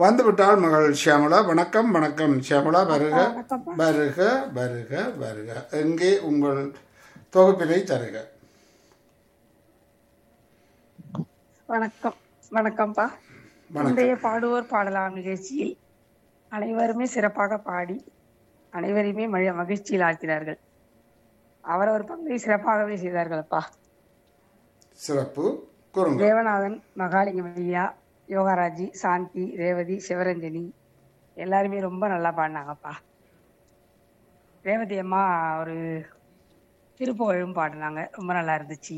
வந்துவிட்டால் மகள் ஷியாமளா வணக்கம் வணக்கம் ஷியாமளா வருக வணக்கம்ப்பா. வருக வருக வருக எங்கே உங்கள் தொகுப்பினை தருக வணக்கம் வணக்கம்ப்பா வணக்கம். இன்றைய பாடுவோர் பாடலாம் நிகழ்ச்சியில் அனைவருமே சிறப்பாக பாடி அனைவரையுமே மழை மகிழ்ச்சியில் ஆழ்த்தினார்கள் அவரவர் பங்கை சிறப்பாகவே செய்தார்களப்பா சிறப்பு கூறுங்க தேவநாதன் மகாலிங்கம் ஐயா யோகாராஜி சாந்தி ரேவதி சிவரஞ்சனி எல்லாருமே ரொம்ப நல்லா பாடினாங்கப்பா ரேவதி அம்மா ஒரு திருப்புகழும் பாடினாங்க ரொம்ப நல்லா இருந்துச்சு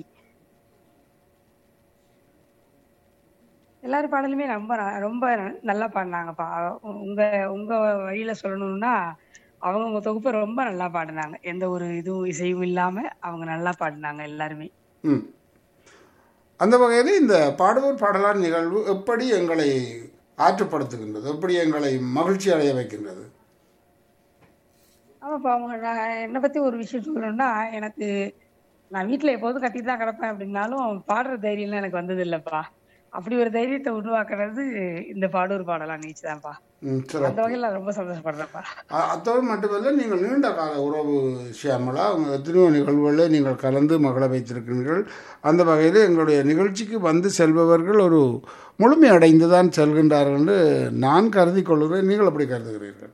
எல்லாரும் பாடலுமே ரொம்ப ந- ரொம்ப ந- நல்லா பாடினாங்கப்பா உங்க உங்க வழியில சொல்லணும்னா அவங்க உங்க தொகுப்பை ரொம்ப நல்லா பாடினாங்க எந்த ஒரு இதுவும் இசையும் இல்லாம அவங்க நல்லா பாடினாங்க எல்லாருமே ம் அந்த வகையில் இந்த பாடுவோர் பாடலார் நிகழ்வு எப்படி எங்களை ஆற்றுப்படுத்துகின்றது எப்படி எங்களை மகிழ்ச்சி அடைய வைக்கின்றது ஆமாப்பா அவங்க நான் என்னை பத்தி ஒரு விஷயம் சொல்லணும்னா எனக்கு நான் வீட்டுல எப்போதும் கத்திட்டு தான் கிடப்பேன் அப்படின்னாலும் பாடுற தைரியம்லாம் எனக்கு வந்தது இல்லப்பா அப்படி ஒரு தைரியத்தை உருவாக்குறது இந்த பாடூர் பாடலாம் நீச்சு தான்ப்பா ம் சிறப்பு அந்த வகையில் நான் ரொம்ப சந்தோஷப்படுறேன்ப்பா அ- அத்தோடு மட்டுமல்ல நீங்கள் நீண்ட கால உறவு ஷியாமலா உங்கள் எத்தனையோ நிகழ்வுகளில் நீங்கள் கலந்து மகள வைத்திருக்கிறீர்கள் அந்த வகையில் எங்களுடைய நிகழ்ச்சிக்கு வந்து செல்பவர்கள் ஒரு முழுமை அடைந்து தான் செல்கின்றார்கள் என்று நான் கருதி கொள்கிறேன் நீங்கள் எப்படி கருதுகிறீர்கள்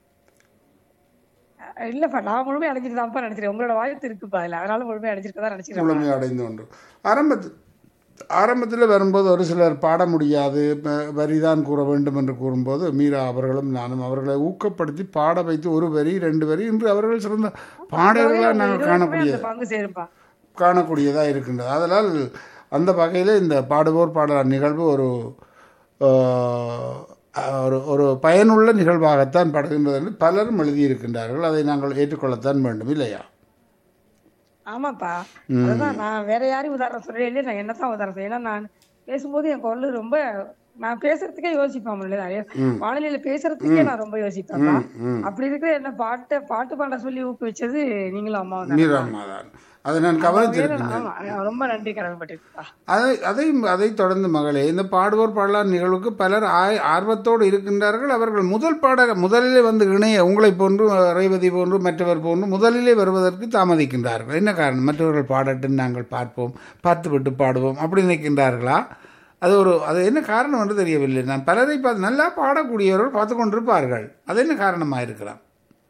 அஹ் இல்லப்பா நான் முழுமை அடைஞ்சிட்டு தான்ப்பா நினைச்சிருக்கேன் உங்களோட வாழ்த்து இருக்குப்பா அதில் அதனால முழுமை அடைஞ்சிருக்க தான் நினைச்சிருக்கேன் முழுமை அடைந்து ஒன்று ஆரம்பத்தில் ஆரம்பத்தில் வரும்போது ஒரு சிலர் பாட முடியாது ப- வரிதான் கூற வேண்டும் என்று கூறும்போது மீரா அவர்களும் நானும் அவர்களை ஊக்கப்படுத்தி பாட வைத்து ஒரு வரி ரெண்டு வரி இன்று அவர்கள் சிறந்த பாடல்களாக நாங்கள் இருவருக்குமே காணக்கூடிய அந்த பங்கு சேருப்பா காணக்கூடியதாக இருக்கின்றது அதனால் அந்த வகையில் இந்த பாடுவோர் பாடலார் நிகழ்வு ஒரு ஆஹ், ஒரு ஒரு பயனுள்ள நிகழ்வாகத்தான் படுகின்றது என்று பலரும் எழுதியிருக்கின்றார்கள் அதை நாங்கள் ஏற்றுக்கொள்ளத்தான் வேண்டும் இல்லையா ஆமாப்பா அதுதான் நான் வேற யாரையும் உதாரணம் சொல்லவே இல்லை நான் என்னத்தான் உதாரணம் சொல்றேன். ஏன்னா நான் பேசும்போது என் குரல் ரொம்ப நான் பேசுறதுக்கே யோசிப்பேன் நிறைய வானிலையில பேசுறதுக்கே நான் ரொம்ப யோசிப்பேன்ப்பா ம். அப்படி இருக்கிற என்ன பாட்டு பாட்டு பாட சொல்லி ஊக்குவிச்சது நீங்களும் அம்மா மீராம்மா தான் அதை நான் கவனித்திருக்கின்றேன் ஆமா நான் ரொம்ப நன்றி கடமைப்பட்டிருப்பா அதை அதை அதை தொடர்ந்து மகளே இந்த பாடுவோர் பாடலார் நிகழ்வுக்கு பலர் ஆய் ஆர்வத்தோடு இருக்கின்றார்கள் அவர்கள் முதல் பாட முதலிலே வந்து இணைய உங்களை போன்று ரேவதி போன்று மற்றவர் போன்று முதலிலே வருவதற்கு தாமதிக்கின்றார்கள் என்ன காரணம் மற்றவர்கள் பாடட்டும் நாங்கள் பார்ப்போம் பார்த்துவிட்டு பாடுவோம் அப்படி நினைக்கின்றார்களா அது ஒரு அது என்ன காரணம் என்று தெரியவில்லை நான் பலரை பார்த்து நல்லா பாடக்கூடியவர்கள் பார்த்து கொண்டிருப்பார்கள் அது என்ன காரணமாக இருக்கலாம்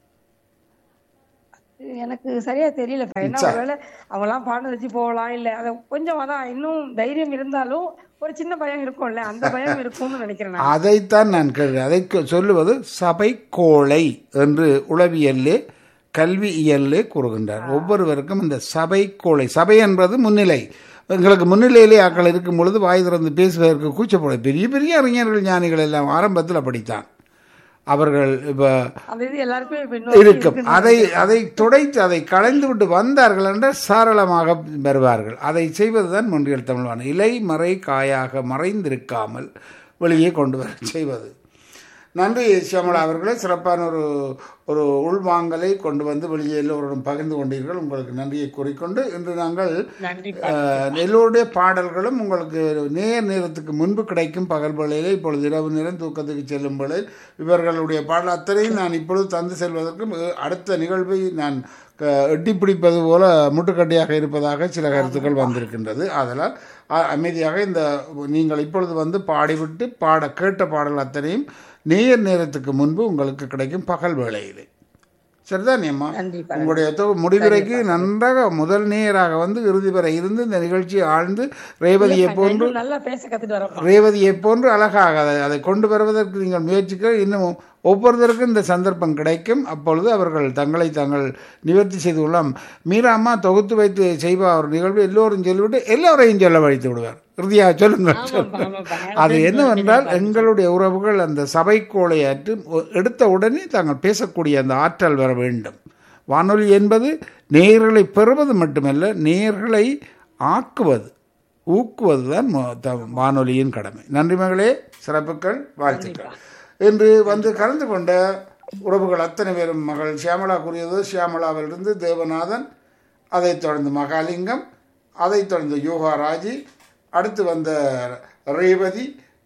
எனக்கு சரியா தெரியலப்பா என்ன ஒருவேளை அவங்க எல்லாம் பாட வச்சு போகலாம் இல்ல அத கொஞ்சம் அதான் இன்னும் தைரியம் இருந்தாலும் ஒரு சின்ன பயம் இருக்கும்ல அந்த பயம் இருக்கும்னு நினைக்கிறேன் நான். அதைத்தான் நான் கேட்கிறேன் அதை கொ- சொல்லுவது சபை கோளை என்று உளவியல்லே கல்வியியல்லே கூறுகின்றார் ஒவ்வொருவருக்கும் இந்த சபை கோளை சபை என்பது முன்னிலை எங்களுக்கு முன்னிலையிலே ஆக்கள் இருக்கும் பொழுது வாய் திறந்து பேசுவதற்கு கூச்சப்பட பெரிய பெரிய அறிஞர்கள் ஞானிகள் எல்லாம் ஆரம்பத்தில் அப்படித்தான் அவர்கள் இப்போ அந்த இது எல்லாருக்குமே இப்ப இன்னும் இருக்கும் அதை அதை துடைத்து அதை களைந்து விட்டு வந்தார்கள் என்றால் சாரளமாக வருவார்கள் அதை செய்வதுதான் மொன்றியல் தமிழ்வான இலை மறை காயாக மறைந்திருக்காமல் வெளியே கொண்டு வர செய்வது நன்றி சியாமலா அவர்களே சிறப்பான ஒரு ஒரு உள்வாங்கலை கொண்டு வந்து வெளியே எல்லோருடன் பகிர்ந்து கொண்டீர்கள் உங்களுக்கு நன்றியை கூறிக்கொண்டு இன்று நாங்கள் நன்றி அஹ், எல்லோருடைய பாடல்களும் உங்களுக்கு நேர் நேரத்துக்கு முன்பு கிடைக்கும் பகல் வேளையிலே இப்பொழுது இரவு நேரம் தூக்கத்துக்கு செல்லும் வேளையில் இவர்களுடைய பாடல் அத்தனையும் நான் இப்பொழுது தந்து செல்வதற்கு அஹ், அடுத்த நிகழ்வை நான் க- எட்டி பிடிப்பது போல முட்டுக்கட்டையாக இருப்பதாக சில கருத்துக்கள் வந்திருக்கின்றது அதனால் அ- அமைதியாக இந்த நீங்கள் இப்பொழுது வந்து பாடிவிட்டு பாட கேட்ட பாடல் அத்தனையும் நேர் நேரத்துக்கு முன்பு உங்களுக்கு கிடைக்கும் பகல் வேளையிலே சரிதான் அம்மா நன்றிப்பா உங்களுடைய தொ- முடிவுரைக்கு நன்றாக முதல் நேராக வந்து இறுதி வரை இருந்து இந்த நிகழ்ச்சியை ஆழ்ந்து ரேவதியை போன்று இன்னும் நல்லா பேச கத்துட்டு வரப்பா ரேவதியை போன்று அழகாக அதை அதை கொண்டு வருவதற்கு நீங்கள் முயற்சிக்க இன்னும் ஒவ்வொருத்தருக்கும் இந்த சந்தர்ப்பம் கிடைக்கும் அப்பொழுது அவர்கள் தங்களை தாங்கள் நிவர்த்தி செய்து கொள்ளலாம் மீராம்மா தொகுத்து வைத்து செய்வா ஒரு நிகழ்வு எல்லோரும் சொல்லிவிட்டு எல்லோரையும் சொல்ல வழித்து விடுவார் இறுதியாக சொல்லுங்கள் ஆமாப்பா ஆமாப்பா அது என்னவென்றால் எங்களுடைய உறவுகள் அந்த சபைக்கோளை அற்று எடுத்த உடனே தாங்கள் பேசக்கூடிய அந்த ஆற்றல் வர வேண்டும் வானொலி என்பது நேயர்களை பெறுவது மட்டுமல்ல நேயர்களை ஆக்குவது ஊக்குவது தான் வானொலியின் கடமை நன்றி மகளே சிறப்புகள் வாழ்த்துக்கள் இன்று வந்து கலந்து கொண்ட உறவுகள் அத்தனை பேரும் மகள் சியாமலா கூறியது சியாமலாவிலிருந்து தேவநாதன் அதைத் தொடர்ந்து மகாலிங்கம் அதைத் தொடர்ந்து யோகா ராஜி அடுத்து வந்த ரேவதி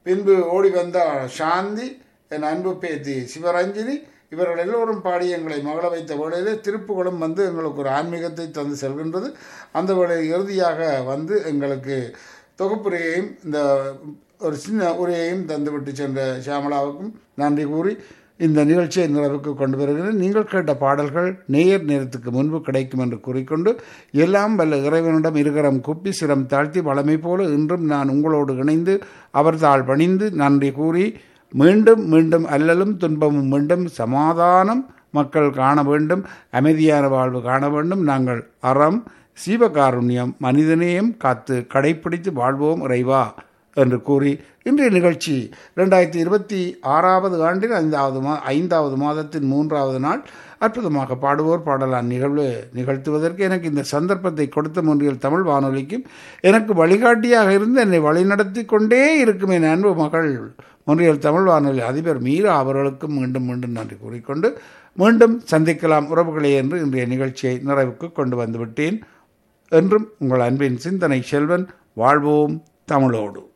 பின்பு ஓடி வந்த சாந்தி என் அன்பு பேத்தி சிவரஞ்சினி இவர்கள் எல்லோரும் பாடி எங்களை மகள வைத்த வேளையிலே திருப்புகளும் வந்து எங்களுக்கு ஒரு ஆன்மீகத்தை தந்து செல்கின்றது அந்த வேளையில் இறுதியாக வந்து எங்களுக்கு தொகுப்புரையையும் இந்த ஒரு சின்ன உரையையும் தந்துவிட்டு சென்ற சியாமலாவுக்கும் நன்றி கூறி இந்த நிகழ்ச்சியை நிறைவுக்கு கொண்டு வருகிறேன் நீங்கள் கேட்ட பாடல்கள் நேர் நேரத்துக்கு முன்பு கிடைக்கும் என்று கூறிக்கொண்டு எல்லாம் வல்ல இறைவனிடம் இருக்கிறம் குப்பி சிரம் தாழ்த்தி வளமை போல இன்றும் நான் உங்களோடு இணைந்து அவர் தாழ் பணிந்து நன்றி கூறி மீண்டும் மீண்டும் அல்லலும் துன்பமும் மீண்டும் சமாதானம் மக்கள் காண வேண்டும் அமைதியான வாழ்வு காண வேண்டும் நாங்கள் அறம் சீவகாருண்யம் மனிதநேயம் காத்து கடைப்பிடித்து வாழ்வோம் இறைவா என்று கூறி இன்றைய நிகழ்ச்சி ரெண்டாயிரத்தி இருபத்தி ஆறாவது ஆண்டின் ஐந்தாவது மா ஐந்தாவது மாதத்தின் மூன்றாவது நாள் அற்புதமாக பாடுவோர் பாடலான் நிகழ்வு நிகழ்த்துவதற்கு எனக்கு இந்த சந்தர்ப்பத்தை கொடுத்த முன்றியல் தமிழ் வானொலிக்கும் எனக்கு வழிகாட்டியாக இருந்து என்னை வழிநடத்தி கொண்டே இருக்கும் என் அன்பு மகள் முன்றியல் தமிழ் வானொலி அதிபர் மீரா அவர்களுக்கும் மீண்டும் மீண்டும் நன்றி கூறிக்கொண்டு மீண்டும் சந்திக்கலாம் உறவுகளே என்று இன்றைய நிகழ்ச்சியை நிறைவுக்கு கொண்டு வந்துவிட்டேன் என்றும் உங்கள் அன்பின் சிந்தனை செல்வன் வாழ்வோம் தமிழோடு